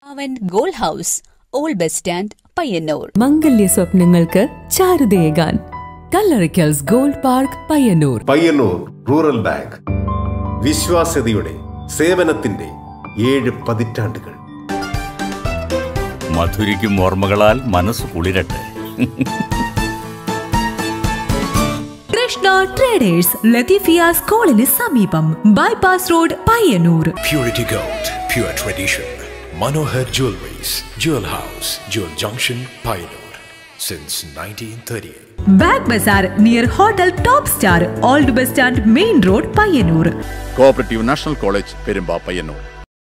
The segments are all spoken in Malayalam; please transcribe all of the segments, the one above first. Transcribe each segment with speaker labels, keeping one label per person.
Speaker 1: അവൻ gold house old bus stand Payyanur
Speaker 2: മംഗല്യ സ്വപ്നങ്ങൾക്ക് ചാരുതയേകാൻ Kallarikkals gold park Payyanur
Speaker 3: Payyanur rural bank വിശ്വാസ്യതയുടെ സേവനത്തിന്റെ ഏഴ് പതിറ്റാണ്ടുകൾ
Speaker 4: മധുരിക്കും ഓർമ്മകളാൽ മനസ്സ് കുളിരട്ടെ
Speaker 2: കൃഷ്ണ ട്രേഡേഴ്സ് ലത്തീഫിയ സ്കൂളിന് സമീപം bypass road Payyanur
Speaker 5: Purity Gold, pure tradition. Manohar Jewelries, Jewel House, Jewel Junction, Pioneer. Since 1938.
Speaker 2: ബാഗ് ബസാർ near hotel top star old bus stand main road Payyanur
Speaker 6: cooperative national college Perumba Payyanur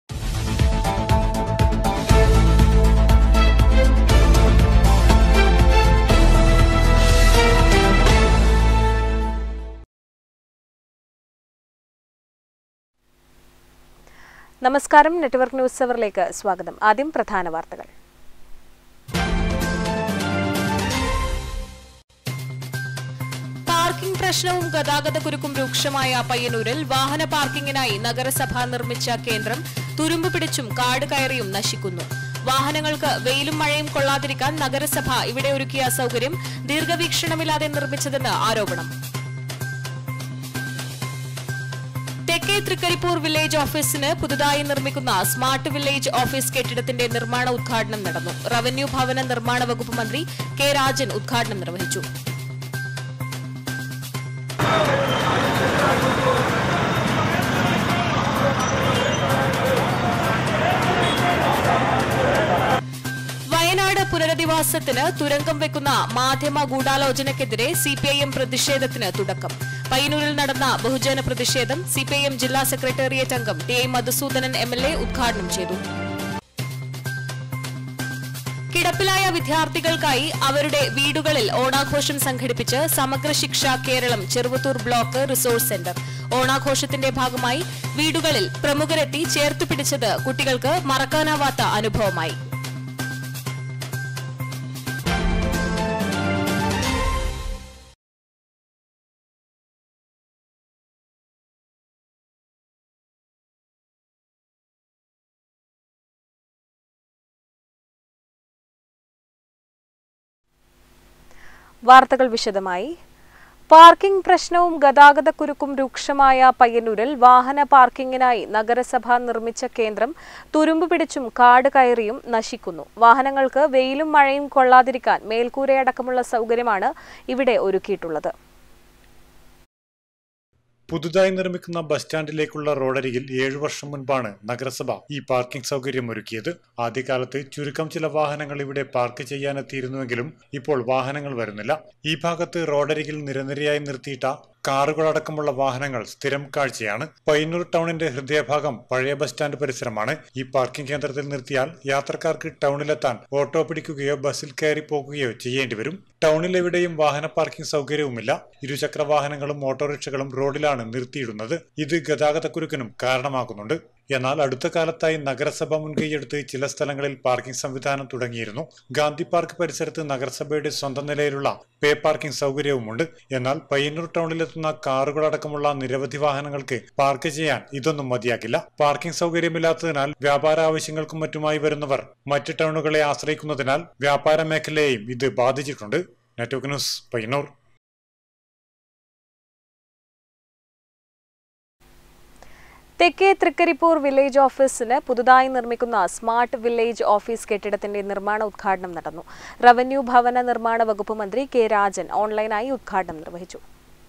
Speaker 7: നമസ്കാരം നെറ്റ്വർക്ക് ന്യൂസ് അവറിലേക്ക് സ്വാഗതം ആദ്യം പ്രധാന വാർത്തകൾ പാർക്കിംഗ് പ്രശ്നവും ഗതാഗതക്കുരുക്കും രൂക്ഷമായ പയ്യന്നൂരിൽ വാഹന പാർക്കിംഗിനായി നഗരസഭ നിർമ്മിച്ച കേന്ദ്രം തുരുമ്പ് പിടിച്ചും കാട് കയറിയും നശിക്കുന്നു വാഹനങ്ങൾക്ക് വെയിലും മഴയും കൊള്ളാതിരിക്കാൻ നഗരസഭ ഇവിടെ ഒരുക്കിയ സൗകര്യം ദീർഘവീക്ഷണമില്ലാതെ നിർമ്മിച്ചതെന്ന് ആരോപണം തെക്കേ തൃക്കരിപ്പൂർ വില്ലേജ് ഓഫീസിന് പുതുതായി നിർമ്മിക്കുന്ന സ്മാർട്ട് വില്ലേജ് ഓഫീസ് കെട്ടിടത്തിന്റെ നിർമ്മാണ ഉദ്ഘാടനം നടന്നു റവന്യൂ ഭവന നിർമ്മാണ വകുപ്പ് മന്ത്രി കെ രാജൻ ഉദ്ഘാടനം നിർവഹിച്ചു വയനാട് പുനരധിവാസത്തിന് തുരങ്കം വെക്കുന്ന മാധ്യമ ഗൂഢാലോചനയ്ക്കെതിരെ സിപിഐഎം പ്രതിഷേധത്തിന് തുടക്കം പയ്യന്നൂരിൽ നടന്ന ബഹുജന പ്രതിഷേധം സിപിഐഎം ജില്ലാ സെക്രട്ടേറിയറ്റ് അംഗം T I Madhusoodanan M L A ഉദ്ഘാടനം ചെയ്തു കിടപ്പിലായ വിദ്യാർത്ഥികൾക്കായി അവരുടെ വീടുകളിൽ ഓണാഘോഷം സംഘടിപ്പിച്ച് Samagra Shiksha Keralam Cheruvathur block resource centre ഓണാഘോഷത്തിന്റെ ഭാഗമായി വീടുകളിൽ പ്രമുഖരെത്തി ചേർത്തു പിടിച്ചത് കുട്ടികൾക്ക് മറക്കാനാവാത്ത അനുഭവമായി വാർത്തകൾ വിശദമായി പാർക്കിംഗ് പ്രശ്നവും ഗതാഗതക്കുരുക്കും രൂക്ഷമായ പയ്യന്നൂരിൽ വാഹന പാർക്കിംഗിനായി നഗരസഭ നിർമ്മിച്ച കേന്ദ്രം തുരുമ്പ് പിടിച്ചും കാട് കയറിയും നശിക്കുന്നു വാഹനങ്ങൾക്ക് വെയിലും മഴയും കൊള്ളാതിരിക്കാൻ മേൽക്കൂരയടക്കമുള്ള സൗകര്യമാണ് ഇവിടെ ഒരുക്കിയിട്ടുള്ളത്
Speaker 8: പുതുതായി നിർമ്മിക്കുന്ന ബസ് സ്റ്റാൻഡിലേക്കുള്ള റോഡരികിൽ ഏഴു വർഷം മുൻപാണ് നഗരസഭ ഈ പാർക്കിംഗ് സൗകര്യം ഒരുക്കിയത് ആദ്യകാലത്ത് ചുരുക്കം ചില വാഹനങ്ങൾ ഇവിടെ പാർക്ക് ചെയ്യാനെത്തിയിരുന്നുവെങ്കിലും ഇപ്പോൾ വാഹനങ്ങൾ വരുന്നില്ല ഈ ഭാഗത്ത് റോഡരികിൽ നിരനിരയായി നിർത്തിയിട്ട കാറുകളടക്കമുള്ള വാഹനങ്ങൾ സ്ഥിരം കാഴ്ചയാണ് പയ്യന്നൂർ ടൗണിന്റെ ഹൃദയഭാഗം പഴയ ബസ് സ്റ്റാൻഡ് പരിസരമാണ് ഈ പാർക്കിംഗ് കേന്ദ്രത്തിൽ നിർത്തിയാൽ യാത്രക്കാർക്ക് ടൗണിലെത്താൻ ഓട്ടോ പിടിക്കുകയോ ബസ്സിൽ കയറി പോകുകയോ ചെയ്യേണ്ടി വരും ടൗണിലെവിടെയും വാഹന പാർക്കിംഗ് സൗകര്യവുമില്ല ഇരുചക്ര വാഹനങ്ങളും ഓട്ടോറിക്ഷകളും റോഡിലാണ് നിർത്തിയിടുന്നത് ഇത് ഗതാഗതക്കുരുക്കിനും കാരണമാകുന്നുണ്ട് എന്നാൽ അടുത്ത കാലത്തായി നഗരസഭ മുൻകൈയെടുത്ത് ചില സ്ഥലങ്ങളിൽ പാർക്കിംഗ് സംവിധാനം തുടങ്ങിയിരുന്നു ഗാന്ധി പാർക്ക് പരിസരത്ത് നഗരസഭയുടെ സ്വന്തം നിലയിലുള്ള പേ പാർക്കിംഗ് സൗകര്യവുമുണ്ട് എന്നാൽ പയ്യന്നൂർ ടൗണിലെത്തുന്ന കാറുകളടക്കമുള്ള നിരവധി വാഹനങ്ങൾക്ക് പാർക്ക് ചെയ്യാൻ ഇതൊന്നും മതിയാകില്ല പാർക്കിംഗ് സൗകര്യമില്ലാത്തതിനാൽ വ്യാപാര ആവശ്യങ്ങൾക്കും മറ്റുമായി വരുന്നവർ മറ്റ് ടൗണുകളെ ആശ്രയിക്കുന്നതിനാൽ വ്യാപാര മേഖലയെയും ഇത് ബാധിച്ചിട്ടുണ്ട് നെറ്റ്വർക്ക് ന്യൂസ് പയ്യന്നൂർ
Speaker 7: തെക്കേ തൃക്കരിപ്പൂർ വില്ലേജ് ഓഫീസിന് പുതുതായി നിർമ്മിക്കുന്ന സ്മാർട്ട് വില്ലേജ് ഓഫീസ് കെട്ടിടത്തിന്റെ നിർമ്മാണ ഉദ്ഘാടനം നടന്നു റവന്യൂ ഭവന നിർമ്മാണ വകുപ്പ് മന്ത്രി കെ രാജൻ ഓൺലൈനായി ഉദ്ഘാടനം നിർവഹിച്ചു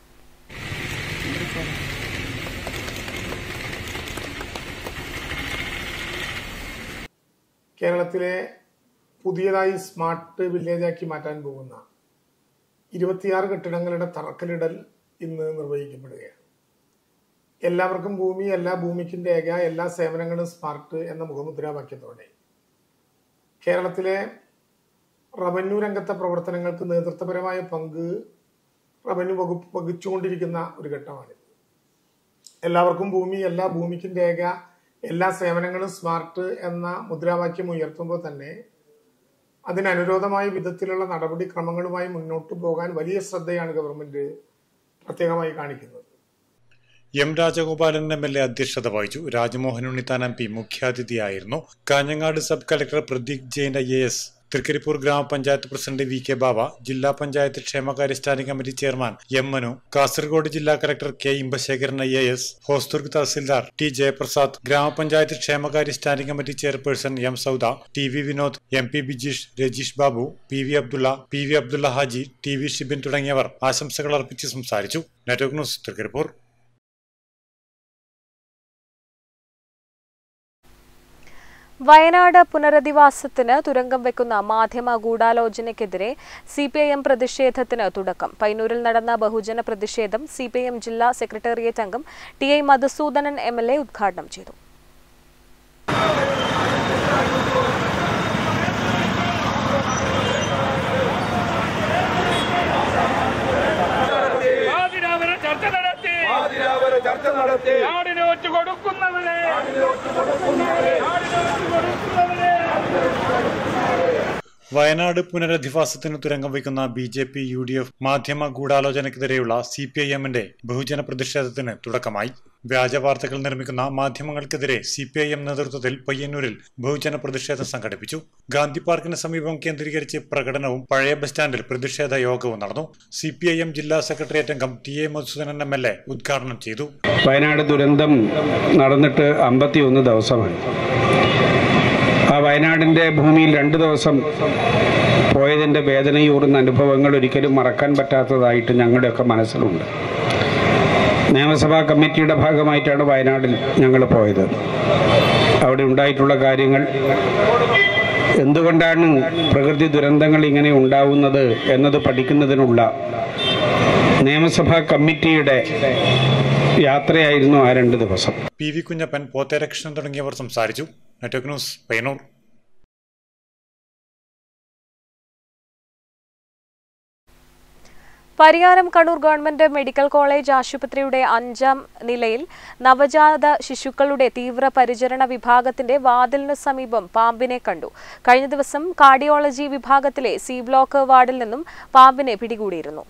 Speaker 9: കേരളത്തിലെ പുതിയതായി സ്മാർട്ട് വില്ലേജാക്കി മാറ്റാൻ പോകുന്ന ഇരുപത്തിയാറ് കെട്ടിടങ്ങളുടെ തറക്കല്ലിടൽ ഇന്ന് നിർവഹിക്കപ്പെടുകയാണ് എല്ലാവർക്കും ഭൂമി എല്ലാ ഭൂമിക്കും രേഖ എല്ലാ സേവനങ്ങളും സ്മാർട്ട് എന്ന മുഖമുദ്രാവാക്യത്തോടെ കേരളത്തിലെ റവന്യൂ രംഗത്തെ പ്രവർത്തനങ്ങൾക്ക് നേതൃത്വപരമായ പങ്ക് റവന്യൂ വകുപ്പ് വഹിച്ചുകൊണ്ടിരിക്കുന്ന ഒരു ഘട്ടമാണിത് എല്ലാവർക്കും ഭൂമി എല്ലാ ഭൂമിക്കും രേഖ എല്ലാ സേവനങ്ങളും സ്മാർട്ട് എന്ന മുദ്രാവാക്യം ഉയർത്തുമ്പോൾ തന്നെ അതിനനുരോധമായ വിധത്തിലുള്ള നടപടിക്രമങ്ങളുമായി മുന്നോട്ട് പോകാൻ വലിയ ശ്രദ്ധയാണ് ഗവൺമെന്റ് പ്രത്യേകമായി കാണിക്കുന്നത്
Speaker 8: M Rajagopalan M L A അധ്യക്ഷത വഹിച്ചു രാജ്മോഹൻ ഉണ്ണിത്താൻ എം പി മുഖ്യാതിഥിയായിരുന്നു Kanhangad sub collector Pradeep Jain I A S Trikaripur ഗ്രാമപഞ്ചായത്ത് പ്രസിഡന്റ് വി കെ ബാബ ജില്ലാ പഞ്ചായത്ത് ക്ഷേമകാര്യ standing committee chairman M Manu Kasaragod ജില്ലാ collector K Imbasekharan I A S Hosdurg tahsildar T Jayaprasad ഗ്രാമപഞ്ചായത്ത് ക്ഷേമകാര്യ standing committee chairperson M Sauda T V Vinod M P Bijeesh Rajeesh Babu P V Abdulla P V Abdulla Haji T V Shibin തുടങ്ങിയവർ ആശംസകൾ അർപ്പിച്ച് സംസാരിച്ചു നെറ്റ്വർക്ക് ന്യൂസ് തൃക്കരിപ്പൂർ
Speaker 7: വയനാട് പുനരധിവാസത്തിന് തുരങ്കം വെക്കുന്ന മാധ്യമ ഗൂഢാലോചനയ്ക്കെതിരെ സി പി ഐ എം പ്രതിഷേധത്തിന് തുടക്കം പൈനൂരിൽ നടന്ന ബഹുജന പ്രതിഷേധം സി പി ഐ എം ജില്ലാ സെക്രട്ടേറിയറ്റ് അംഗം T I Madhusoodanan M L A ഉദ്ഘാടനം ചെയ്തു
Speaker 10: ആതിരാവരെ ചർച്ച നടത്തി ആതിരാവരെ ചർച്ച നടത്തി നാടിനെ ഒറ്റ കൊടുക്കുന്നവരെ നാടിനെ ഒറ്റ കൊടുക്കുന്നവരെ
Speaker 8: വയനാട് പുനരധിവാസത്തിന് തുരങ്കം വയ്ക്കുന്ന B J P U D F മാധ്യമ ഗൂഢാലോചനയ്ക്കെതിരെയുള്ള സി പി ഐ എമ്മിന്റെ ബഹുജന പ്രതിഷേധത്തിന് തുടക്കമായി വ്യാജ വാർത്തകൾ നിർമ്മിക്കുന്ന മാധ്യമങ്ങൾക്കെതിരെ സി പി ഐ എം നേതൃത്വത്തിൽ പയ്യന്നൂരിൽ ബഹുജന പ്രതിഷേധം സംഘടിപ്പിച്ചു ഗാന്ധി പാർക്കിന് സമീപം കേന്ദ്രീകരിച്ച് പ്രകടനവും പഴയ ബസ് സ്റ്റാൻഡിൽ പ്രതിഷേധ യോഗവും നടന്നു സി പി ഐ എം ജില്ലാ സെക്രട്ടേറിയറ്റ് അംഗം T A Madhusoodanan M L A ഉദ്ഘാടനം ചെയ്തു
Speaker 11: വയനാട് ദുരന്തം നടന്നിട്ട് അമ്പത്തിയൊന്ന് ദിവസമായി ആ വയനാടിൻ്റെ ഭൂമിയിൽ രണ്ട് ദിവസം പോയതിൻ്റെ വേദനയൂറുന്ന അനുഭവങ്ങൾ ഒരിക്കലും മറക്കാൻ പറ്റാത്തതായിട്ട് ഞങ്ങളുടെയൊക്കെ മനസ്സിലുണ്ട് നിയമസഭാ കമ്മിറ്റിയുടെ ഭാഗമായിട്ടാണ് വയനാട്ടിൽ ഞങ്ങൾ പോയത് അവിടെ ഉണ്ടായിട്ടുള്ള കാര്യങ്ങൾ എന്തുകൊണ്ടാണ് പ്രകൃതി ദുരന്തങ്ങൾ ഇങ്ങനെ ഉണ്ടാവുന്നത് എന്നത് പഠിക്കുന്നതിനുള്ള നിയമസഭാ കമ്മിറ്റിയുടെ യാത്രയായിരുന്നു ആ രണ്ട് ദിവസം
Speaker 8: പി വി കുഞ്ഞപ്പൻ പോത്തേരകൃഷ്ണൻ തുടങ്ങിയവർ സംസാരിച്ചു network news Payyanur
Speaker 7: Pariyaram Kannur government medical college ആശുപത്രിയുടെ അഞ്ചാം നിലയിൽ നവജാത ശിശുക്കളുടെ തീവ്ര പരിചരണ വിഭാഗത്തിന്റെ വാതിലിനു സമീപം പാമ്പിനെ കണ്ടു കഴിഞ്ഞ ദിവസം കാർഡിയോളജി വിഭാഗത്തിലെ സി ബ്ലോക്ക് വാർഡിൽ നിന്നും പാമ്പിനെ പിടികൂടിയിരുന്നു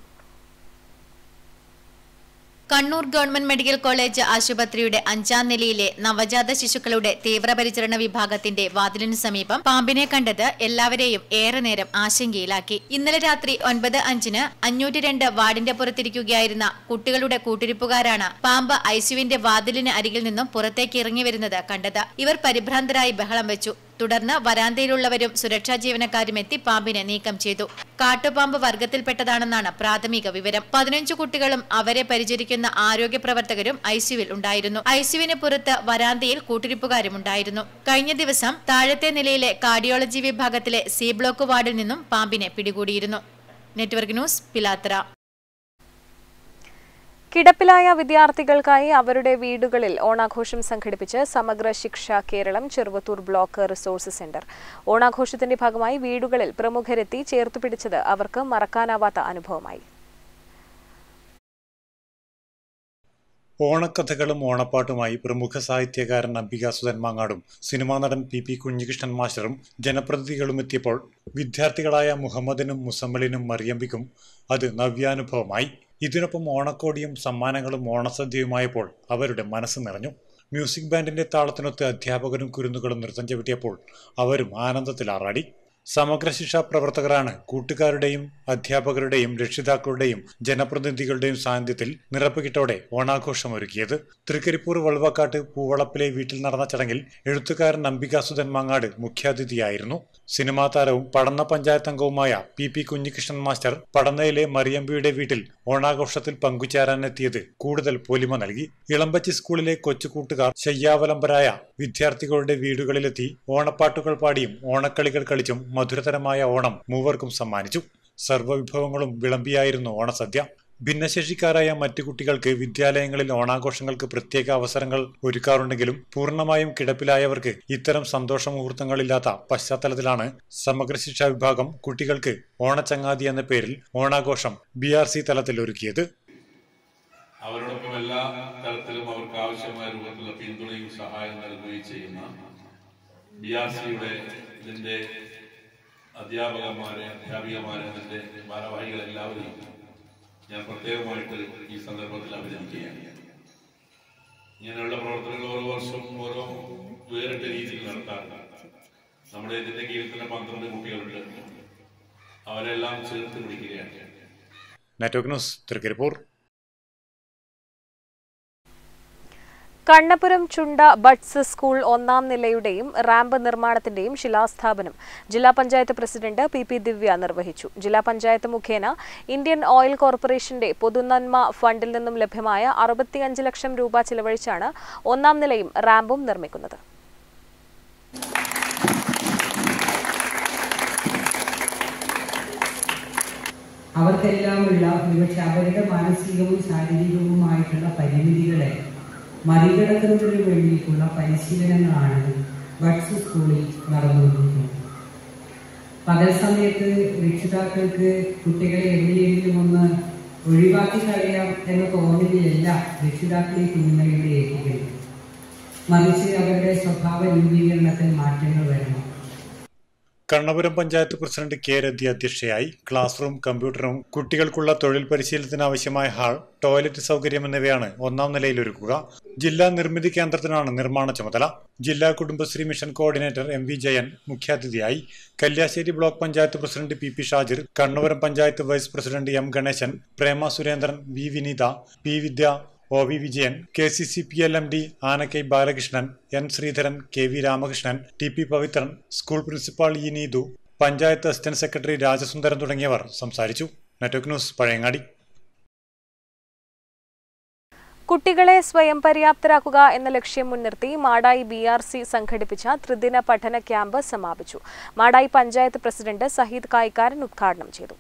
Speaker 12: കണ്ണൂർ ഗവൺമെന്റ് മെഡിക്കൽ കോളേജ് ആശുപത്രിയുടെ അഞ്ചാം നിലയിലെ നവജാത ശിശുക്കളുടെ തീവ്രപരിചരണ വിഭാഗത്തിന്റെ വാതിലിനു സമീപം പാമ്പിനെ കണ്ടത് എല്ലാവരെയും ഏറെ നേരം ആശങ്കയിലാക്കി ഇന്നലെ രാത്രി ഒൻപത് അഞ്ചിന് അഞ്ഞൂറ്റി രണ്ട് വാർഡിന്റെ പുറത്തിരിക്കുകയായിരുന്ന കുട്ടികളുടെ കൂട്ടിരിപ്പുകാരാണ് പാമ്പ് ഐസിയുവിന്റെ വാതിലിന് അരികിൽ നിന്നും പുറത്തേക്ക് ഇറങ്ങി വരുന്നത് കണ്ടത് ഇവർ പരിഭ്രാന്തരായി ബഹളം വെച്ചു തുടർന്ന് വരാന്തയിലുള്ളവരും സുരക്ഷാ ജീവനക്കാരും എത്തി പാമ്പിനെ നീക്കം ചെയ്തു കാട്ടുപാമ്പ് വർഗത്തിൽപ്പെട്ടതാണെന്നാണ് പ്രാഥമിക വിവരം പതിനഞ്ചു കുട്ടികളും അവരെ പരിചരിക്കുന്ന ആരോഗ്യ പ്രവർത്തകരും ഐസിയുവിൽ ഉണ്ടായിരുന്നു ഐസിയുവിന് പുറത്ത് വരാന്തയിൽ കൂട്ടിരിപ്പുകാരും ഉണ്ടായിരുന്നു കഴിഞ്ഞ ദിവസം താഴത്തെ നിലയിലെ കാർഡിയോളജി വിഭാഗത്തിലെ സി ബ്ലോക്ക് വാർഡിൽ നിന്നും പാമ്പിനെ പിടികൂടിയിരുന്നു നെറ്റ്വർക്ക് ന്യൂസ് പിലാത്തറ
Speaker 7: കിടപ്പിലായ വിദ്യാർത്ഥികൾക്കായി അവരുടെ വീടുകളിൽ ഓണാഘോഷം സംഘടിപ്പിച്ച് Samagra Shiksha Keralam Cheruvathur block resource centre ഓണാഘോഷത്തിന്റെ ഭാഗമായി വീടുകളിൽ പ്രമുഖരെത്തി ചേർത്തുപിടിച്ചത് അവർക്ക് മറക്കാനാവാത്ത അനുഭവമായി
Speaker 8: ഓണക്കഥകളും ഓണപ്പാട്ടുമായി പ്രമുഖ സാഹിത്യകാരൻ അംബികാസുധൻ മാങ്ങാടും സിനിമാ നടൻ പി പി കുഞ്ഞികൃഷ്ണൻ മാസ്റ്ററും ജനപ്രതിനിധികളും എത്തിയപ്പോൾ വിദ്യാർത്ഥികളായ മുഹമ്മദിനും മുസമ്മലിനും മറിയമ്പിക്കും അത് നവ്യാനുഭവമായി ഇതിനൊപ്പം ഓണക്കോടിയും സമ്മാനങ്ങളും ഓണസദ്യയുമായപ്പോൾ അവരുടെ മനസ്സ് നിറഞ്ഞു മ്യൂസിക് ബാൻഡിന്റെ താളത്തിനൊത്ത് അധ്യാപകരും കുരുന്നുകളും നൃത്തം ചവിട്ടിയപ്പോൾ അവരും ആനന്ദത്തിൽ ആറാടി സമഗ്ര ശിക്ഷാ പ്രവർത്തകരാണ് കൂട്ടുകാരുടെയും അധ്യാപകരുടെയും രക്ഷിതാക്കളുടെയും ജനപ്രതിനിധികളുടെയും സാന്നിധ്യത്തിൽ നിറപ്പുകിട്ടോടെ ഓണാഘോഷം ഒരുക്കിയത് തൃക്കരിപ്പൂർ വൾവക്കാട്ട് പൂവളപ്പിലെ വീട്ടിൽ നടന്ന ചടങ്ങിൽ എഴുത്തുകാരൻ അംബികാസുധൻ മാങ്ങാട് മുഖ്യാതിഥിയായിരുന്നു സിനിമാ താരവും പടന്ന പഞ്ചായത്ത് അംഗവുമായ പി പി കുഞ്ഞികൃഷ്ണൻ മാസ്റ്റർ പടന്നയിലെ മറിയമ്പിയുടെ വീട്ടിൽ ഓണാഘോഷത്തിൽ പങ്കുചേരാനെത്തിയത് കൂടുതൽ പൊലിമ നൽകി ഇളമ്പച്ചി സ്കൂളിലെ കൊച്ചു കൂട്ടുകാർ ശയ്യാവലംബരായ വിദ്യാർത്ഥികളുടെ വീടുകളിലെത്തി ഓണപ്പാട്ടുകൾ പാടിയും ഓണക്കളികൾ കളിച്ചും മധുരതരമായ ഓണം മൂവർക്കും സമ്മാനിച്ചു സർവ്വവിഭവങ്ങളും വിളമ്പിയായിരുന്നു ഓണസദ്യ ഭിന്നശേഷിക്കാരായ മറ്റു കുട്ടികൾക്ക് വിദ്യാലയങ്ങളിൽ ഓണാഘോഷങ്ങൾക്ക് പ്രത്യേക അവസരങ്ങൾ ഒരുക്കാറുണ്ടെങ്കിലും പൂർണ്ണമായും കിടപ്പിലായവർക്ക് ഇത്തരം സന്തോഷ മുഹൂർത്തങ്ങളില്ലാത്ത പശ്ചാത്തലത്തിലാണ് സമഗ്ര ശിക്ഷാ വിഭാഗം കുട്ടികൾക്ക് ഓണച്ചങ്ങാതി എന്ന പേരിൽ ഓണാഘോഷം ബി ആർ സി തലത്തിൽ ഒരുക്കിയത്
Speaker 13: അവരോടൊപ്പം എല്ലാ തരത്തിലും അവർക്ക് ആവശ്യമായ രൂപത്തിലുള്ള പിന്തുണയും സഹായം നൽകുകയും ചെയ്യുന്ന ബി ആർ സിയുടെ ഇതിന്റെ അധ്യാപകന്മാരെ അധ്യാപികമാരെ അതിന്റെ ഭാരവാഹികൾ എല്ലാവരെയും ഞാൻ പ്രത്യേകമായിട്ട് ഈ സന്ദർഭത്തിൽ അഭിനന്ദിക്കുകയാണ് ഇങ്ങനെയുള്ള പ്രവർത്തനങ്ങൾ ഓരോ വർഷം ഓരോ വേറിട്ട രീതിയിൽ നടത്താറുണ്ട് നമ്മുടെ ഇതിന്റെ കീഴിൽ തന്നെ പന്ത്രണ്ട് കുട്ടികളുണ്ട് അവരെല്ലാം ചേർത്ത് പിടിക്കുകയാണ്
Speaker 8: network news Trikaripur
Speaker 14: Kannapuram Chunda buds school ഒന്നാം നിലയുടെയും റാമ്പ് നിർമ്മാണത്തിന്റെയും ശിലാസ്ഥാപനം ജില്ലാ panchayat president P P Divya നിർവഹിച്ചു ജില്ലാ പഞ്ചായത്ത് മുഖേന ഇന്ത്യൻ ഓയിൽ കോർപ്പറേഷന്റെ പൊതുനന്മ ഫണ്ടിൽ നിന്നും ലഭ്യമായ അറുപത്തിയഞ്ച് ലക്ഷം രൂപ ചിലവഴിച്ചാണ് ഒന്നാം നിലയും റാമ്പും നിർമ്മിക്കുന്നത്
Speaker 15: അവർക്കെല്ലാമുള്ള ഒരുപക്ഷെ അവരുടെ മാനസികവും ശാരീരികവുമായിട്ടുള്ള പരിമിതികളെ മറികടക്കുന്നതിന് വേണ്ടിയിട്ടുള്ള പരിശീലനങ്ങളാണ് ബഡ്സ് സ്കൂളിൽ നടന്നുകൊണ്ടിരിക്കുന്നത് പകൽ സമയത്ത് രക്ഷിതാക്കൾക്ക് കുട്ടികളെ എവിടെയെങ്കിലും ഒന്ന് ഒഴിവാക്കി കളയാം എന്ന തോന്നലിലല്ല രക്ഷിതാക്കൾ ഈ കുഞ്ഞുങ്ങളിലൂടെ ഏൽപ്പിക്കുന്നത് മറിച്ച് അവരുടെ സ്വഭാവ രൂപീകരണത്തിൽ മാറ്റങ്ങൾ വരണം
Speaker 8: കണ്ണപുരം പഞ്ചായത്ത് പ്രസിഡന്റ് കെ രതി അധ്യക്ഷയായി ക്ലാസ് റൂം കമ്പ്യൂട്ടർ റൂം കുട്ടികൾക്കുള്ള തൊഴിൽ പരിശീലനത്തിന് ആവശ്യമായ ഹാൾ ടോയ്ലറ്റ് സൗകര്യം എന്നിവയാണ് ഒന്നാം നിലയിൽ ഒരുക്കുക ജില്ലാ നിർമ്മിതി കേന്ദ്രത്തിനാണ് നിർമ്മാണ ചുമതല ജില്ലാ Kudumbashree mission coordinator M V Jayan മുഖ്യാതിഥിയായി Kalliasseri block panchayat president P P Shajir Kannapuram panchayat vice president M Ganesan Prema Surendran V Vineetha P Vidya O V Vijayan K C C P L M D Anakkai Balakrishnan N Sreedharan K V Ramakrishnan T P Pavithran school principal E Neethu panchayat assistant secretary Rajasundaran തുടങ്ങിയവർ സംസാരിച്ചു നെറ്റ്വർക്ക് ന്യൂസ് പഴയങ്ങാടി
Speaker 14: കുട്ടികളെ സ്വയം പര്യാപ്തരാക്കുക എന്ന ലക്ഷ്യം മുൻനിർത്തി മാടായി ബി ആർ സി സംഘടിപ്പിച്ച ത്രിദിന പഠന ക്യാമ്പ് സമാപിച്ചു മാടായി പഞ്ചായത്ത് പ്രസിഡന്റ് സഹീദ് കായിക്കാരൻ ഉദ്ഘാടനം ചെയ്തു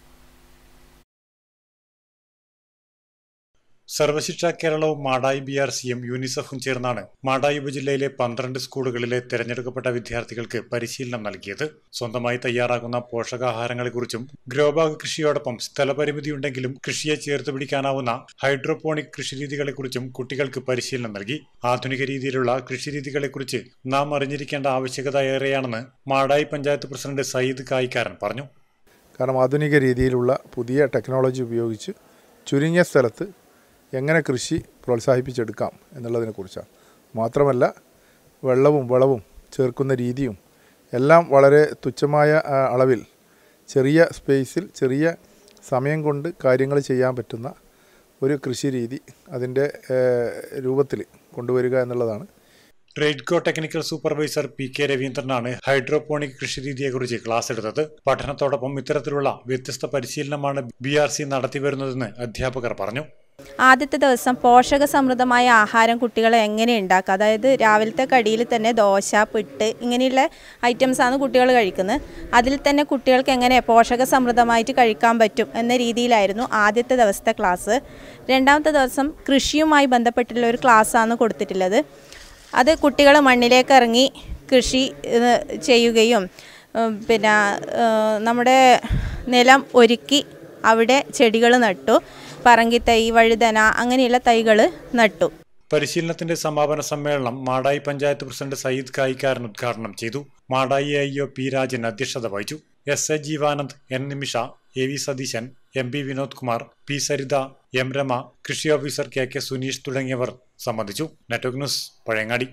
Speaker 8: സർവശിക്ഷ കേരളവും മാടായി ബി ആർ സിയും യൂണിസെഫും ചേർന്നാണ് മാടായി ഉപജില്ലയിലെ പന്ത്രണ്ട് സ്കൂളുകളിലെ തെരഞ്ഞെടുക്കപ്പെട്ട വിദ്യാർത്ഥികൾക്ക് പരിശീലനം നൽകിയത് സ്വന്തമായി തയ്യാറാക്കുന്ന പോഷകാഹാരങ്ങളെക്കുറിച്ചും ഗ്രോബാഗ് കൃഷിയോടൊപ്പം സ്ഥലപരിമിതിയുണ്ടെങ്കിലും കൃഷിയെ ചേർത്ത് പിടിക്കാനാവുന്ന ഹൈഡ്രോപോണിക് കൃഷിരീതികളെക്കുറിച്ചും കുട്ടികൾക്ക് പരിശീലനം നൽകി ആധുനിക രീതിയിലുള്ള കൃഷിരീതികളെക്കുറിച്ച് നാം അറിഞ്ഞിരിക്കേണ്ട ആവശ്യകത ഏറെയാണെന്ന് മാടായി പഞ്ചായത്ത് പ്രസിഡന്റ് സയ്യിദ് കായിക്കാരൻ പറഞ്ഞു
Speaker 16: കാരണം ആധുനിക രീതിയിലുള്ള പുതിയ ടെക്നോളജി ഉപയോഗിച്ച് ചുരുങ്ങിയ സ്ഥലത്ത് എങ്ങനെ കൃഷി പ്രോത്സാഹിപ്പിച്ചെടുക്കാം എന്നുള്ളതിനെക്കുറിച്ചാണ് മാത്രമല്ല വെള്ളവും വളവും ചേർക്കുന്ന രീതിയും എല്ലാം വളരെ തുച്ഛമായ ആ, അളവിൽ ചെറിയ സ്പേസിൽ ചെറിയ സമയം കൊണ്ട് കാര്യങ്ങൾ ചെയ്യാൻ പറ്റുന്ന ഒരു കൃഷി രീതി അതിൻ്റെ രൂപത്തിൽ കൊണ്ടുവരിക എന്നുള്ളതാണ്
Speaker 8: Tradco technical supervisor P K രവീന്ദ്രനാണ് ഹൈഡ്രോപോണിക് കൃഷിരീതിയെക്കുറിച്ച് ക്ലാസ് എടുത്തത് പഠനത്തോടൊപ്പം ഇത്തരത്തിലുള്ള വ്യത്യസ്ത പരിശീലനമാണ് ബി ആർ സി നടത്തിവരുന്നതെന്ന് അധ്യാപകർ പറഞ്ഞു
Speaker 17: ആദ്യത്തെ ദിവസം പോഷക സമൃദ്ധമായ ആഹാരം കുട്ടികളെ എങ്ങനെ ഉണ്ടാക്കുക അതായത് രാവിലത്തെ കടിയിൽ തന്നെ ദോശ പിട്ട് ഇങ്ങനെയുള്ള ഐറ്റംസാണ് കുട്ടികൾ കഴിക്കുന്നത് അതിൽ തന്നെ കുട്ടികൾക്ക് എങ്ങനെ പോഷക സമൃദ്ധമായിട്ട് കഴിക്കാൻ പറ്റും എന്ന രീതിയിലായിരുന്നു ആദ്യത്തെ ദിവസത്തെ ക്ലാസ് രണ്ടാമത്തെ ദിവസം കൃഷിയുമായി ബന്ധപ്പെട്ടുള്ള ഒരു ക്ലാസ്സാണ് കൊടുത്തിട്ടുള്ളത് അത് കുട്ടികൾ മണ്ണിലേക്ക് ഇറങ്ങി കൃഷി ഏഹ്, ചെയ്യുകയും ഉം, പിന്നെ ഏഹ്, നമ്മുടെ നിലം ഒരുക്കി അവിടെ ചെടികൾ നട്ടു പറങ്കിത്തൈ വഴുതന അങ്ങനെയുള്ള തൈകൾ നട്ടു
Speaker 8: പരിശീലനത്തിന്റെ സമാപന സമ്മേളനം മാടായി പഞ്ചായത്ത് പ്രസിഡന്റ് സയ്യിദ് കായിക്കാരൻ ഉദ്ഘാടനം ചെയ്തു Madayi I O P Rajan അധ്യക്ഷത വഹിച്ചു S A Jeevanand N Nimisha A V Satheesan M P Vinod Kumar P Saritha M Rama കൃഷി ഓഫീസർ കെ കെ സുനീഷ് തുടങ്ങിയവർ സംബന്ധിച്ചു network news Pazhayangadi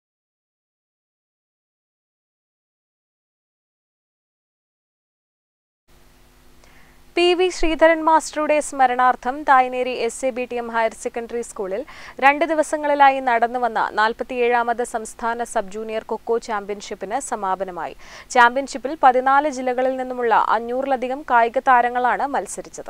Speaker 14: P V Sreedharan മാസ്റ്ററുടെ സ്മരണാർത്ഥം Thayineri S A B T M higher secondary സ്കൂളിൽ രണ്ട് ദിവസങ്ങളിലായി നടന്നുവന്ന നാൽപ്പത്തിയേഴാമത് സംസ്ഥാന സബ് ജൂനിയർ കൊക്കോ ചാമ്പ്യൻഷിപ്പിന് സമാപനമായി ചാമ്പ്യൻഷിപ്പിൽ പതിനാല് ജില്ലകളിൽ നിന്നുമുള്ള അഞ്ഞൂറിലധികം കായിക താരങ്ങളാണ് മത്സരിച്ചത്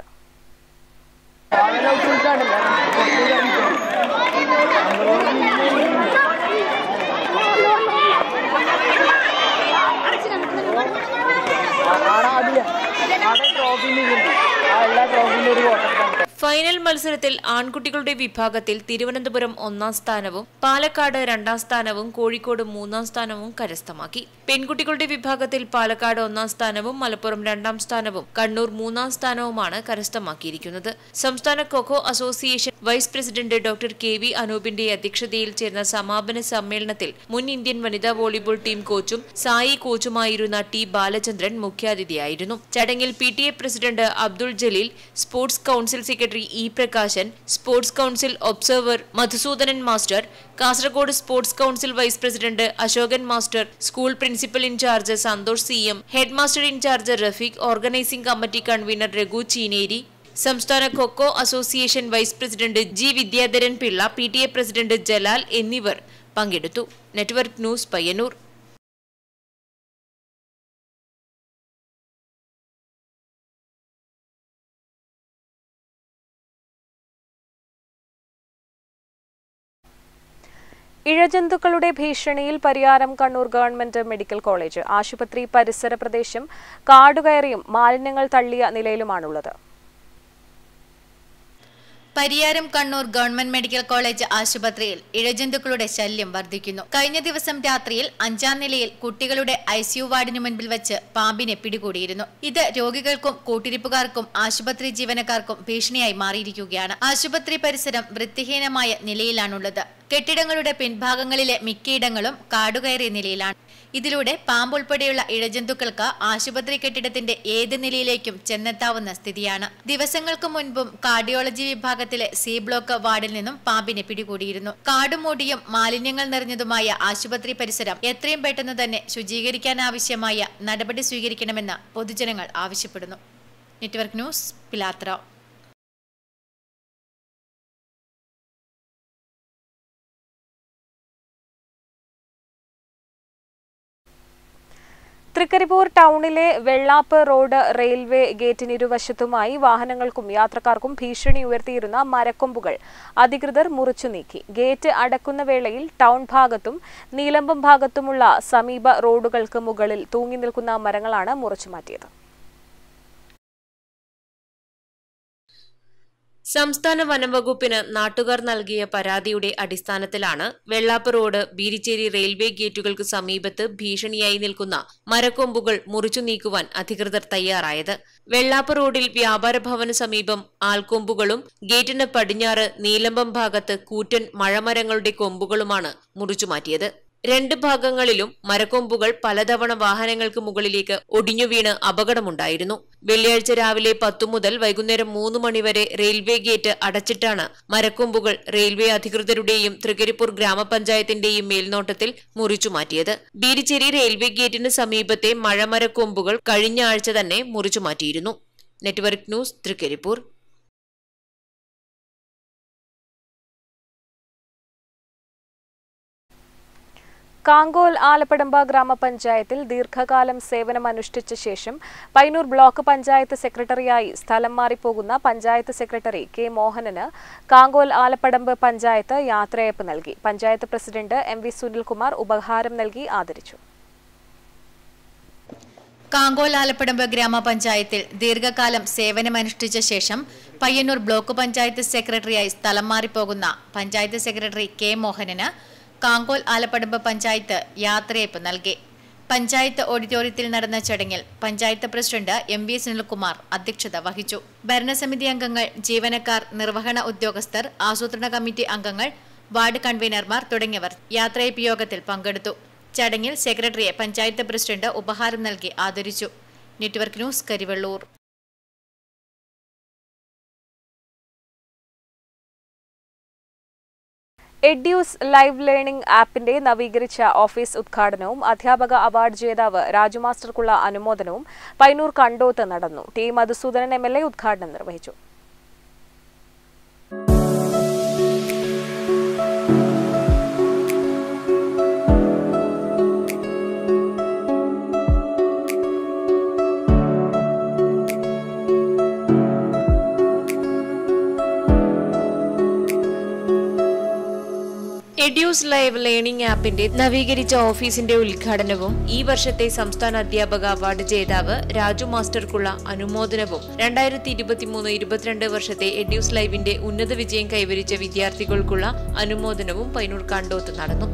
Speaker 7: ഫൈനൽ മത്സരത്തിൽ ആൺകുട്ടികളുടെ വിഭാഗത്തിൽ തിരുവനന്തപുരം ഒന്നാം സ്ഥാനവും പാലക്കാട് രണ്ടാം സ്ഥാനവും കോഴിക്കോട് മൂന്നാം സ്ഥാനവും കരസ്ഥമാക്കി പെൺകുട്ടികളുടെ വിഭാഗത്തിൽ പാലക്കാട് ഒന്നാം സ്ഥാനവും മലപ്പുറം രണ്ടാം സ്ഥാനവും കണ്ണൂർ മൂന്നാം സ്ഥാനവുമാണ് കരസ്ഥമാക്കിയിരിക്കുന്നത് സംസ്ഥാന kho kho association vice president doctor K V അനൂപിന്റെ അധ്യക്ഷതയിൽ ചേർന്ന സമാപന സമ്മേളനത്തിൽ മുൻ ഇന്ത്യൻ വനിതാ വോളിബോൾ ടീം കോച്ചും സായി കോച്ചുമായിരുന്ന ടി ബാലചന്ദ്രൻ മുഖ്യാതിഥിയായിരുന്നു ചടങ്ങിൽ P T A president Abdul Jaleel sports council secretary E Prakashan sports council observer Madhusoodanan master Kasaragod sports council vice president Ashokan master school principal in charge Santhosh C M head master in charge Rafeeq organising committee convener Raghu Cheeneri സംസ്ഥാന kho kho association vice president G Vidyadharan Pillai P T A president Jalal എന്നിവർ പങ്കെടുത്തു നെറ്റ്വർക്ക് ന്യൂസ് പയ്യന്നൂർ
Speaker 14: ഇഴജന്തുക്കളുടെ ഭീഷണിയിൽ Pariyaram Kannur government medical college ആശുപത്രി പരിസര പ്രദേശം കാടുകയറിയും മാലിന്യങ്ങൾ തള്ളിയ നിലയിലുമാണുള്ളത്
Speaker 12: Pariyaram Kannur government medical college ആശുപത്രിയിൽ ഇഴജന്തുക്കളുടെ ശല്യം വർദ്ധിക്കുന്നു കഴിഞ്ഞ ദിവസം രാത്രിയിൽ അഞ്ചാം നിലയിൽ കുട്ടികളുടെ ഐസിയു വാർഡിനു മുൻപിൽ വെച്ച് പാമ്പിനെ പിടികൂടിയിരുന്നു ഇത് രോഗികൾക്കും കൂട്ടിരിപ്പുകാർക്കും ആശുപത്രി ജീവനക്കാർക്കും ഭീഷണിയായി മാറിയിരിക്കുകയാണ് ആശുപത്രി പരിസരം വൃത്തിഹീനമായ നിലയിലാണുള്ളത് കെട്ടിടങ്ങളുടെ പിൻഭാഗങ്ങളിലെ മിക്കയിടങ്ങളും കാടുകയറിയ നിലയിലാണ് ഇതിലൂടെ പാമ്പുൾപ്പെടെയുള്ള ഇഴജന്തുക്കൾക്ക് ആശുപത്രി കെട്ടിടത്തിന്റെ ഏത് നിലയിലേക്കും ചെന്നെത്താവുന്ന സ്ഥിതിയാണ് ദിവസങ്ങൾക്ക് മുൻപും കാർഡിയോളജി വിഭാഗത്തിലെ സി ബ്ലോക്ക് വാർഡിൽ നിന്നും പാമ്പിനെ പിടികൂടിയിരുന്നു കാടുമൂടിയും മാലിന്യങ്ങൾ നിറഞ്ഞതുമായ ആശുപത്രി പരിസരം എത്രയും പെട്ടെന്ന് തന്നെ ശുചീകരിക്കാനാവശ്യമായ നടപടി സ്വീകരിക്കണമെന്ന് പൊതുജനങ്ങൾ ആവശ്യപ്പെടുന്നു നെറ്റ്വർക്ക് ന്യൂസ് പിലാത്ര
Speaker 14: തൃക്കരിപ്പൂർ ടൗണിലെ വെള്ളാപ്പ് റോഡ് റെയിൽവേ ഗേറ്റിനിരുവശത്തുമായി വാഹനങ്ങൾക്കും യാത്രക്കാർക്കും ഭീഷണി ഉയർത്തിയിരുന്ന മരക്കൊമ്പുകൾ അധികൃതർ മുറിച്ചു നീക്കി ഗേറ്റ് അടക്കുന്ന വേളയിൽ ടൗൺ ഭാഗത്തും നീലമ്പം ഭാഗത്തുമുള്ള സമീപ റോഡുകൾക്ക് മുകളിൽ തൂങ്ങി നിൽക്കുന്ന മരങ്ങളാണ് മുറിച്ചു മാറ്റിയത്
Speaker 7: സംസ്ഥാന വനംവകുപ്പിന് നാട്ടുകാർ നൽകിയ പരാതിയുടെ അടിസ്ഥാനത്തിലാണ് വെള്ളാപ്പ് റോഡ് ബീരിച്ചേരി റെയിൽവേ ഗേറ്റുകൾക്ക് സമീപത്ത് ഭീഷണിയായി നിൽക്കുന്ന മരക്കൊമ്പുകൾ മുറിച്ചു നീക്കുവാൻ അധികൃതർ തയ്യാറായത് വെള്ളാപ്പ് റോഡിൽ വ്യാപാര ഭവന് സമീപം ആൽക്കൊമ്പുകളും ഗേറ്റിന് പടിഞ്ഞാറ് നീലമ്പം ഭാഗത്ത് കൂറ്റൻ മഴമരങ്ങളുടെ കൊമ്പുകളുമാണ് മുറിച്ചു മാറ്റിയത് രണ്ട് ഭാഗങ്ങളിലും മരക്കൊമ്പുകൾ പലതവണ വാഹനങ്ങൾക്ക് മുകളിലേക്ക് ഒടിഞ്ഞു വീണ് അപകടമുണ്ടായിരുന്നു വെള്ളിയാഴ്ച രാവിലെ പത്തു മുതൽ വൈകുന്നേരം മൂന്ന് മണിവരെ റെയിൽവേ ഗേറ്റ് അടച്ചിട്ടാണ് മരക്കൊമ്പുകൾ റെയിൽവേ അധികൃതരുടെയും തൃക്കരിപ്പൂർ ഗ്രാമപഞ്ചായത്തിന്റെയും മേൽനോട്ടത്തിൽ മുറിച്ചു മാറ്റിയത് ബീരിച്ചേരി റെയിൽവേ ഗേറ്റിന് സമീപത്തെ മഴമരക്കൊമ്പുകൾ കഴിഞ്ഞ ആഴ്ച തന്നെ മുറിച്ചു മാറ്റിയിരുന്നു നെറ്റ്വർക്ക് ന്യൂസ് തൃക്കരിപ്പൂർ
Speaker 14: കാങ്കോൽ ആലപ്പടമ്പ ഗ്രാമപഞ്ചായത്തിൽ ദീർഘകാലം സേവനമനുഷ്ഠിച്ച ശേഷം പൈനൂർ ബ്ലോക്ക് പഞ്ചായത്ത് സെക്രട്ടറിയായി സ്ഥലം മാറിപ്പോകുന്ന പഞ്ചായത്ത് സെക്രട്ടറി കെ മോഹനന് കാങ്കോൽ ആലപ്പടമ്പ് പഞ്ചായത്ത് യാത്രയയപ്പ് നൽകി panchayat president M V Sunilkumar ഉപഹാരം നൽകി ആദരിച്ചു
Speaker 12: കാങ്കോൽ ആലപ്പടമ്പ് ഗ്രാമപഞ്ചായത്തിൽ ദീർഘകാലം സേവനമനുഷ്ഠിച്ച ശേഷം പയ്യന്നൂർ ബ്ലോക്ക് പഞ്ചായത്ത് സെക്രട്ടറിയായി സ്ഥലം മാറിപ്പോകുന്ന പഞ്ചായത്ത് സെക്രട്ടറി കെ മോഹനന് കാങ്കോൽ ആലപ്പടമ്പ് പഞ്ചായത്ത് യാത്രയയപ്പ് നൽകി പഞ്ചായത്ത് ഓഡിറ്റോറിയത്തിൽ നടന്ന ചടങ്ങിൽ panchayat president M V Sunilkumar അധ്യക്ഷത വഹിച്ചു ഭരണസമിതി അംഗങ്ങൾ ജീവനക്കാർ നിർവഹണ ഉദ്യോഗസ്ഥർ ആസൂത്രണ കമ്മിറ്റി അംഗങ്ങൾ വാർഡ് കൺവീനർമാർ തുടങ്ങിയവർ യാത്രയയപ്പ് യോഗത്തിൽ പങ്കെടുത്തു ചടങ്ങിൽ സെക്രട്ടറിയെ പഞ്ചായത്ത് പ്രസിഡന്റ് ഉപഹാരം നൽകി ആദരിച്ചു network news Karivellur
Speaker 14: Edus live learning ആപ്പിന്റെ നവീകരിച്ച ഓഫീസ് ഉദ്ഘാടനവും അധ്യാപക അവാർഡ് ജേതാവ് രാജു മാസ്റ്റർക്കുള്ള അനുമോദനവും പൈനൂർ കണ്ടോത്ത് നടന്നു T Madhusoodanan M L A ഉദ്ഘാടനം നിർവഹിച്ചു
Speaker 7: എഡ്യൂസ് ലൈവ് ലേണിംഗ് ആപ്പിന്റെ നവീകരിച്ച ഓഫീസിന്റെ ഉദ്ഘാടനവും ഈ വർഷത്തെ സംസ്ഥാന അധ്യാപക അവാർഡ് ജേതാവ് രാജു മാസ്റ്റർക്കുള്ള അനുമോദനവും രണ്ടായിരത്തി ഇരുപത്തിമൂന്ന് ഇരുപത്തിരണ്ട് വർഷത്തെ എഡ്യൂസ് ലൈവിന്റെ ഉന്നത വിജയം കൈവരിച്ച വിദ്യാർത്ഥികൾക്കുള്ള അനുമോദനവും പൈനൂർ കണ്ടോത്ത് നടന്നു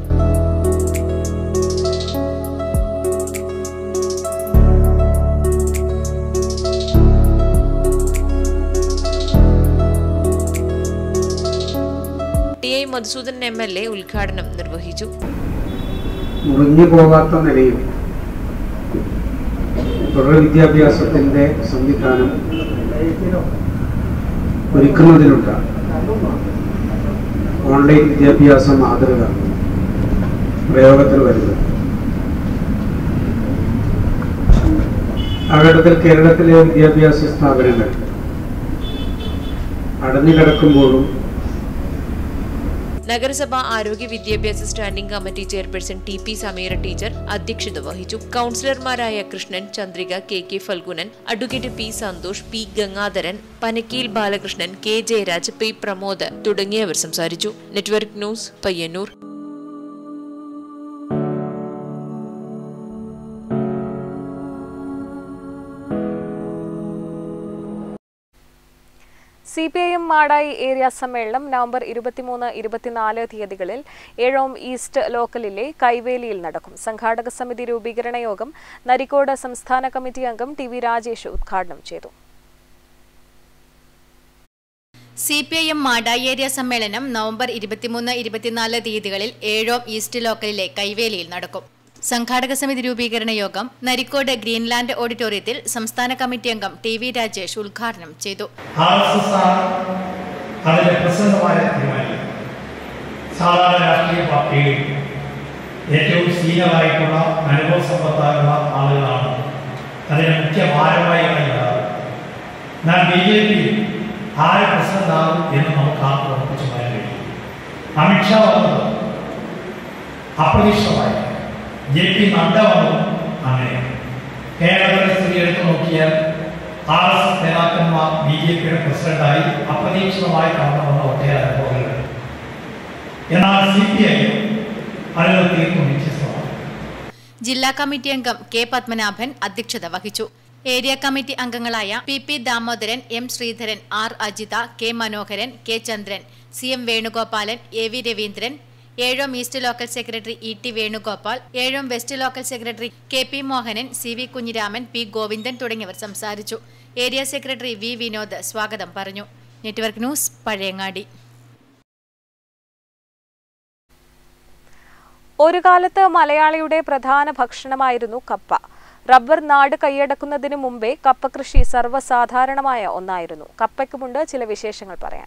Speaker 7: T I Madhusoodanan M L A ഉദ്ഘാടനം നിർവഹിച്ചു
Speaker 11: മുറിഞ്ഞു പോകാത്ത നിലയിൽ തുടർ വിദ്യാഭ്യാസത്തിൻ്റെ സംവിധാനം ഒരുക്കുന്നതിനുള്ള ഓൺലൈൻ വിദ്യാഭ്യാസ മാതൃക പ്രയോഗത്തിൽ വരുന്നത് അവിടത്തിൽ കേരളത്തിലെ വിദ്യാഭ്യാസ സ്ഥാപനങ്ങൾ അടഞ്ഞുകിടക്കുമ്പോഴും
Speaker 18: നഗരസഭ ആരോഗ്യ വിദ്യാഭ്യാസ standing committee chairperson T P Sameera teacher അധ്യക്ഷത വഹിച്ചു കൌൺസിലർമാരായ Krishnan Chandrika K K Phalgunan advocate P Santhosh P Gangadharan Panakkeel Balakrishnan K Jayaraj P Pramod തുടങ്ങിയവർ സംസാരിച്ചു network news Payyanur
Speaker 14: C P I M Madayi area സമ്മേളനം നവംബർ ഇരുപത്തിമൂന്ന് ഇരുപത്തിനാല് തീയതികളിൽ ഏഴോം ഈസ്റ്റ് ലോക്കലിലെ കൈവേലിയിൽ നടക്കും സംഘാടക സമിതി രൂപീകരണ യോഗം നരിക്കോട് സംസ്ഥാന കമ്മിറ്റി അംഗം ടി വി രാജേഷ് ഉദ്ഘാടനം ചെയ്തു
Speaker 12: C P I M Madayi area സമ്മേളനം നവംബർ ഇരുപത്തിമൂന്ന് ഇരുപത്തിനാല് തീയതികളിൽ ഏഴോം ഈസ്റ്റ് ലോക്കലിലെ കൈവേലിയിൽ നടക്കും സംഘാടക സമിതി രൂപീകരണ യോഗം നരിക്കോട് ഗ്രീൻലാൻഡ് ഓഡിറ്റോറിയത്തിൽ സംസ്ഥാന കമ്മിറ്റി അംഗം ടി വി രാജേഷ് ഉദ്ഘാടനം ചെയ്തു
Speaker 19: ആർ എസ് എസ് ആണ് അതിന്റെ പ്രസിദ്ധമായ തീരുമാനം സാധാരണ രാഷ്ട്രീയ പാർട്ടിയിൽ ഏറ്റവും സീനിയറായിട്ടുള്ള അനുഭവ സമ്പത്തായുള്ള ആളുകളാണ് അതിന് മുഖ്യ ഭാരമായി കണ്ടത് എന്നാൽ ബി ജെ പി ആര് പ്രസിഡന്റ് ആകും എന്ന് നമുക്ക് ആർക്കും ഉറപ്പിച്ചു പറയാൻ കഴിയും അമിത്ഷാ വന്നത് അപ്രതീക്ഷിതമായി ജെ പി നഡ്ഡ വന്നു അങ്ങനെ കേരളത്തിലെ സ്ഥിതി എടുത്തു നോക്കിയാൽ ആർ എസ് എസ് നേതാക്കന്മാർ ബി ജെ പിയുടെ പ്രസിഡന്റായി അപ്രതീക്ഷിതമായി കടന്നു വന്ന ഒട്ടേറെ അനുഭവങ്ങളുണ്ട് എന്നാൽ സി പി ഐ അതിൽ തീർത്തും വ്യത്യസ്തമാണ്
Speaker 12: ജില്ലാ കമ്മിറ്റി അംഗം കെ പത്മനാഭൻ അധ്യക്ഷത വഹിച്ചു ഏരിയ കമ്മിറ്റി അംഗങ്ങളായ P P Damodaran M Sreedharan R Ajitha K Manoharan K Chandran C M Venugopalan A V Raveendran Ezhome east local secretary E T Venugopal Ezhome west local secretary K P Mohanan C V Kunhiraman P Govindan തുടങ്ങിയവർ സംസാരിച്ചു ഏരിയ സെക്രട്ടറി വി വിനോദ് സ്വാഗതം പറഞ്ഞു നെറ്റ്വർക്ക് ന്യൂസ് പഴയങ്ങാടി
Speaker 14: ഒരു കാലത്ത് മലയാളിയുടെ പ്രധാന ഭക്ഷണമായിരുന്നു കപ്പ റബ്ബർ നാട് കൈയടക്കുന്നതിനു മുമ്പേ കപ്പ കൃഷി സർവ്വസാധാരണമായ ഒന്നായിരുന്നു കപ്പയ്ക്കുമുണ്ട് ചില വിശേഷങ്ങൾ പറയാൻ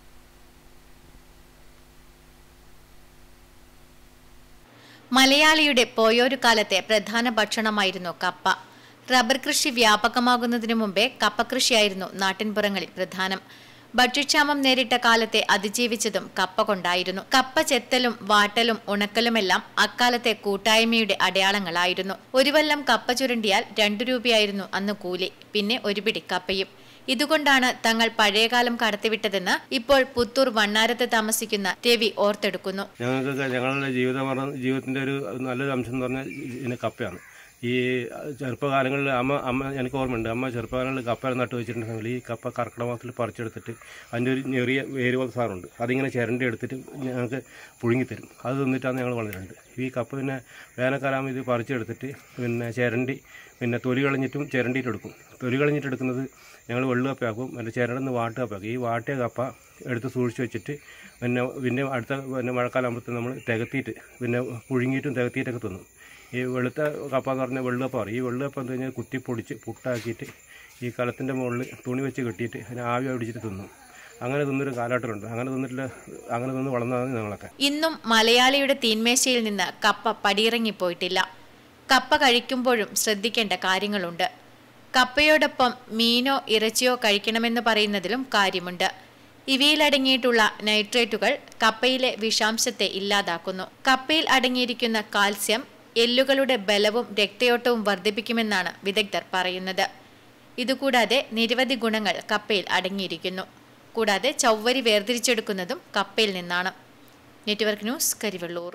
Speaker 12: മലയാളിയുടെ പോയൊരു കാലത്തെ പ്രധാന ഭക്ഷണമായിരുന്നു കപ്പ റബ്ബർ കൃഷി വ്യാപകമാകുന്നതിനു മുമ്പേ കപ്പ കൃഷിയായിരുന്നു നാട്ടിൻപുറങ്ങളിൽ പ്രധാനം ഭക്ഷ്യക്ഷാമം നേരിട്ട കാലത്തെ അതിജീവിച്ചതും കപ്പ കൊണ്ടായിരുന്നു കപ്പ ചെത്തലും വാട്ടലും ഉണക്കലുമെല്ലാം അക്കാലത്തെ കൂട്ടായ്മയുടെ അടയാളങ്ങളായിരുന്നു ഒരു വല്ലം കപ്പ ചുരണ്ടിയാൽ രണ്ടു രൂപയായിരുന്നു അന്ന് കൂലി പിന്നെ ഒരു പിടി കപ്പയും ഇതുകൊണ്ടാണ് തങ്ങൾ പഴയകാലം കടത്തിവിട്ടതെന്ന് ഇപ്പോൾ പുത്തൂർ വണ്ണാരത്ത് താമസിക്കുന്ന രവി ഓർത്തെടുക്കുന്നു
Speaker 20: ഞങ്ങൾക്ക് ഞങ്ങളുടെ ജീവിതം പറഞ്ഞ ജീവിതത്തിൻ്റെ ഒരു നല്ലൊരു അംശം എന്ന് പറഞ്ഞാൽ ഇതിന് കപ്പയാണ് ഈ ചെറുപ്പകാലങ്ങളിൽ അമ്മ അമ്മ എനിക്ക് ഓർമ്മയുണ്ട് അമ്മ ചെറുപ്പകാലങ്ങളിൽ കപ്പ നട്ട് വെച്ചിട്ടുണ്ടെങ്കിൽ ഈ കപ്പ കർക്കിടക മാസത്തിൽ പറിച്ചെടുത്തിട്ട് അതിൻ്റെ ഒരു ചെറിയ വേര് പോലത്തെ സാധനമുണ്ട് അതിങ്ങനെ ചിരണ്ടി എടുത്തിട്ട് ഞങ്ങൾക്ക് പുഴുങ്ങിത്തരും അത് തിന്നിട്ടാണ് ഞങ്ങൾ വളരുന്നുണ്ട് ഈ കപ്പ പിന്നെ വേനൽക്കാലാകുമ്പോൾ ഇത് പറിച്ചെടുത്തിട്ട് പിന്നെ ചിരണ്ടി പിന്നെ തൊലി കളഞ്ഞിട്ടും ചിരണ്ടിയിട്ട് എടുക്കും തൊലി കളഞ്ഞിട്ട് എടുക്കുന്നത് ഞങ്ങൾ വെള്ളുകപ്പയാക്കും പിന്നെ ചിരണ്ടെന്ന് വാട്ടുകപ്പയാക്കും ഈ വാട്ടിയ കപ്പ എടുത്ത് സൂക്ഷിച്ച് വെച്ചിട്ട് പിന്നെ പിന്നെ അടുത്ത പിന്നെ മഴക്കാലാകുമ്പോഴത്തേക്ക് നമ്മൾ തികത്തിയിട്ട് പിന്നെ പുഴുങ്ങിയിട്ടും തികത്തിയിട്ടൊക്കെ തിന്നും ഈ വെളുത്ത കപ്പ എന്ന് പറഞ്ഞാൽ വെള്ളുകപ്പ പറയും ഈ വെള്ളുകപ്പ എന്ന് കഴിഞ്ഞാൽ കുത്തി പൊടിച്ച് പുട്ടാക്കിയിട്ട് ഈ കലത്തിൻ്റെ മുകളിൽ തുണി വെച്ച് കെട്ടിയിട്ട് അതിന് ആവി പിടിച്ചിട്ട് തിന്നും അങ്ങനെ തിന്നൊരു കാലഘട്ടമുണ്ട് അങ്ങനെ തിന്നിട്ടില്ല അങ്ങനെ തിന്ന് വളർന്നതാണ് ഞങ്ങളൊക്കെ
Speaker 12: ഇന്നും മലയാളിയുടെ തീന്മേശയിൽ നിന്ന് കപ്പ പടിയിറങ്ങിപ്പോയിട്ടില്ല കപ്പ കഴിക്കുമ്പോഴും ശ്രദ്ധിക്കേണ്ട കാര്യങ്ങളുണ്ട് കപ്പയോടൊപ്പം മീനോ ഇറച്ചിയോ കഴിക്കണമെന്ന് പറയുന്നതിലും കാര്യമുണ്ട് ഇവയിൽ അടങ്ങിയിട്ടുള്ള നൈട്രേറ്റുകൾ കപ്പയിലെ വിഷാംശത്തെ ഇല്ലാതാക്കുന്നു കപ്പയിൽ അടങ്ങിയിരിക്കുന്ന കാൽസ്യം എല്ലുകളുടെ ബലവും രക്തയോട്ടവും വർദ്ധിപ്പിക്കുമെന്നാണ് വിദഗ്ധർ പറയുന്നത് ഇതുകൂടാതെ നിരവധി ഗുണങ്ങൾ കപ്പയിൽ അടങ്ങിയിരിക്കുന്നു കൂടാതെ ചവ്വരി വേർതിരിച്ചെടുക്കുന്നതും കപ്പയിൽ നിന്നാണ് നെറ്റ്വർക്ക് ന്യൂസ് കരിവള്ളൂർ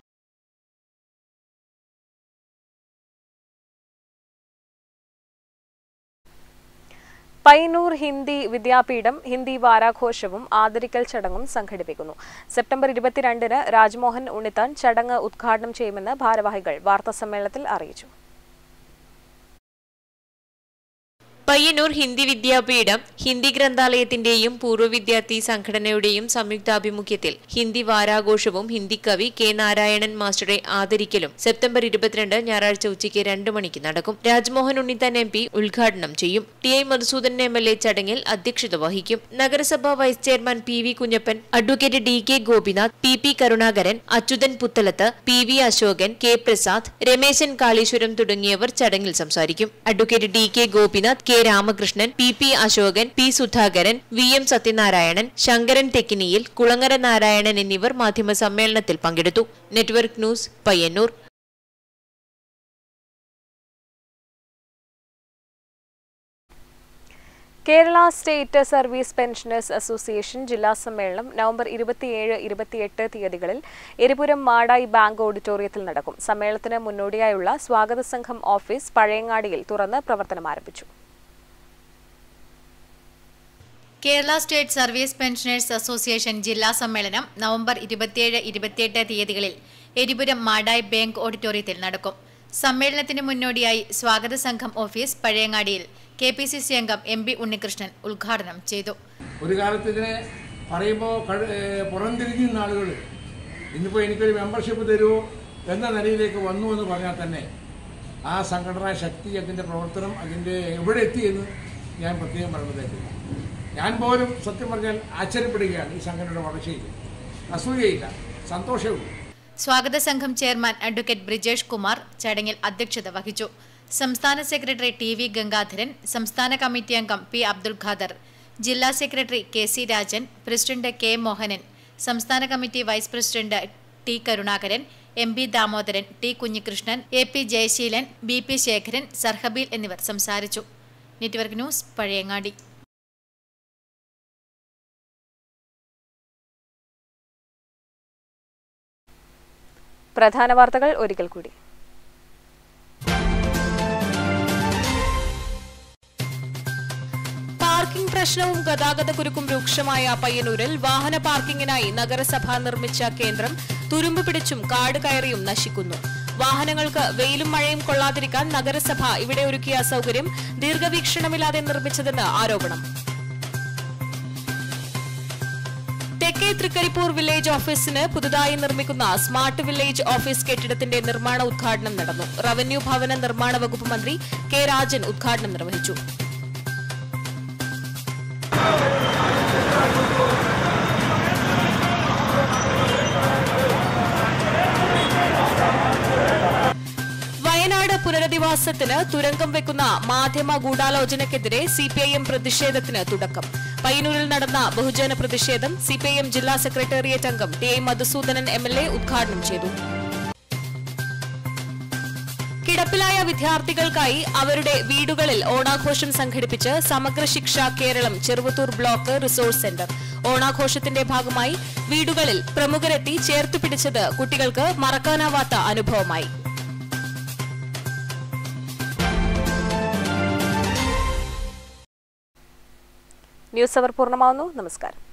Speaker 14: പയ്യന്നൂർ ഹിന്ദി വിദ്യാപീഠം ഹിന്ദി വാരാഘോഷവും ആദരിക്കൽ ചടങ്ങും സംഘടിപ്പിക്കുന്നു സെപ്റ്റംബർ ഇരുപത്തിരണ്ടിന് രാജ്മോഹൻ ഉണ്ണിത്താൻ ചടങ്ങ് ഉദ്ഘാടനം ചെയ്യുമെന്ന് ഭാരവാഹികൾ വാർത്താസമ്മേളനത്തിൽ അറിയിച്ചു
Speaker 18: പയ്യന്നൂർ ഹിന്ദി വിദ്യാപീഠം ഹിന്ദി ഗ്രന്ഥാലയത്തിന്റെയും പൂർവ്വ വിദ്യാർത്ഥി സംഘടനയുടെയും സംയുക്താഭിമുഖ്യത്തിൽ ഹിന്ദി വാരാഘോഷവും ഹിന്ദി കവി കെ നാരായണൻ മാസ്റ്ററെ ആദരിക്കലും സെപ്റ്റംബർ ഇരുപത്തിരണ്ട് ഞായറാഴ്ച ഉച്ചയ്ക്ക് രണ്ട് മണിക്ക് നടക്കും രാജ്മോഹൻ ഉണ്ണിത്താൻ എം പി ഉദ്ഘാടനം ചെയ്യും T I Madhusudan M L A ചടങ്ങിൽ അധ്യക്ഷത വഹിക്കും നഗരസഭാ vice chairman P V Kunhappan advocate D K Gopinath P P Karunakaran Achuthan Puthalath P V Ashokan K Prasad Rameshan Kaleeswaram തുടങ്ങിയവർ ചടങ്ങിൽ സംസാരിക്കും advocate D K Gopinath K Ramakrishnan P P Ashokan P Sudhakaran V M Sathyanarayanan Sankaran Thekkiniyil Kulangara Narayanan എന്നിവർ മാധ്യമ സമ്മേളനത്തിൽ പങ്കെടുത്തു network news Payyanur
Speaker 14: Kerala state service pensioners association ജില്ലാ സമ്മേളനം നവംബർ ഇരുപത്തിയേഴ് ഇരുപത്തിയെട്ട് തീയതികളിൽ എരിപുരം മാടായി ബാങ്ക് ഓഡിറ്റോറിയത്തിൽ നടക്കും സമ്മേളനത്തിന് മുന്നോടിയായുള്ള സ്വാഗത സംഘം ഓഫീസ് പഴയങ്ങാടിയിൽ തുറന്ന് പ്രവർത്തനം ആരംഭിച്ചു
Speaker 12: Kerala state service pensioners association ജില്ലാ സമ്മേളനം നവംബർ ഇരുപത്തിയേഴ് ഇരുപത്തിയെട്ട് തീയതികളിൽ എരിപുരം മാടായി ബാങ്ക് ഓഡിറ്റോറിയത്തിൽ നടക്കും സമ്മേളനത്തിന് മുന്നോടിയായി സ്വാഗത സംഘം ഓഫീസ് പഴയങ്ങാടിയിൽ കെ പി സി സി അംഗം എം പി ഉണ്ണികൃഷ്ണൻ ഉദ്ഘാടനം ചെയ്തു
Speaker 21: ഒരു കാലത്ത് ഇതിനെ പറയുമ്പോൾ പുറംതിരിഞ്ഞ ആളുകൾ ഇന്നിപ്പോൾ എനിക്കൊരു മെമ്പർഷിപ്പ് തരുമോ എന്ന നിലയിലേക്ക് വന്നു എന്ന് പറഞ്ഞാൽ തന്നെ ആ സംഘടനാ ശക്തി അതിൻ്റെ പ്രവർത്തനം അതിൻ്റെ എവിടെ എത്തിയെന്ന് ഞാൻ പ്രത്യേകം പറയുന്നതായിട്ടില്ല ഞാൻ പോലും സത്യം പറഞ്ഞാൽ ആശ്ചര്യപ്പെടുകയാണ് ഈ സംഘടനയുടെ വളർച്ചയിൽ അസൂയയില്ല സന്തോഷവും
Speaker 12: സ്വാഗത സംഘം ചെയർമാൻ അഡ്വക്കേറ്റ് ബ്രിജേഷ് കുമാർ ചടങ്ങിൽ അധ്യക്ഷത വഹിച്ചു സംസ്ഥാന സെക്രട്ടറി ടി വി ഗംഗാധരൻ സംസ്ഥാന കമ്മിറ്റി അംഗം പി അബ്ദുൽ ഖാദർ ജില്ലാ secretary K C Rajan president K Mohanan സംസ്ഥാന committee vice president T Karunakaran M P Damodaran T Kunhikrishnan A P Jayaseelan B P Sekharan Sarhabeel എന്നിവർ സംസാരിച്ചു നെറ്റ്വർക്ക് ന്യൂസ് പഴയങ്ങാടി
Speaker 14: പ്രധാന വാർത്തകൾ ഒരിക്കൽ കൂടി
Speaker 7: പാർക്കിംഗ് പ്രശ്നവും ഗതാഗതക്കുരുക്കും രൂക്ഷമായ പയ്യന്നൂരിൽ വാഹന പാർക്കിംഗിനായി നഗരസഭ നിർമ്മിച്ച കേന്ദ്രം തുരുമ്പ് പിടിച്ചും കാട് കയറിയും നശിക്കുന്നു വാഹനങ്ങൾക്ക് വെയിലും മഴയും കൊള്ളാതിരിക്കാൻ നഗരസഭ ഇവിടെ ഒരുക്കിയ സൗകര്യം ദീർഘവീക്ഷണമില്ലാതെ നിർമ്മിച്ചതെന്ന് ആരോപണം തെക്കേ തൃക്കരിപ്പൂർ വില്ലേജ് ഓഫീസിന് പുതുതായി നിർമ്മിക്കുന്ന സ്മാർട്ട് വില്ലേജ് ഓഫീസ് കെട്ടിടത്തിന്റെ നിർമ്മാണ ഉദ്ഘാടനം നടന്നു റവന്യൂ ഭവന നിർമ്മാണ വകുപ്പ് മന്ത്രി കെ രാജൻ ഉദ്ഘാടനം നിർവഹിച്ചു വയനാട് പുനരധിവാസത്തിന് തുരങ്കം വെക്കുന്ന മാധ്യമ ഗൂഢാലോചനയ്ക്കെതിരെ സിപിഐഎം പ്രതിഷേധത്തിന് തുടക്കം പയ്യന്നൂരിൽ നടന്ന ബഹുജന പ്രതിഷേധം സിപിഐഎം ജില്ലാ സെക്രട്ടേറിയറ്റ് അംഗം T I Madhusoodanan M L A ഉദ്ഘാടനം ചെയ്തു കിടപ്പിലായ വിദ്യാർത്ഥികൾക്കായി അവരുടെ വീടുകളിൽ ഓണാഘോഷം സംഘടിപ്പിച്ച് Samagra Shiksha Keralam Cheruvathur block resource centre ഓണാഘോഷത്തിന്റെ ഭാഗമായി വീടുകളിൽ പ്രമുഖരെത്തി ചേർത്തു പിടിച്ചത് കുട്ടികൾക്ക് മറക്കാനാവാത്ത അനുഭവമായി
Speaker 14: ന്യൂസ് അവർ പൂർണ്ണമാവുന്നു നമസ്കാരം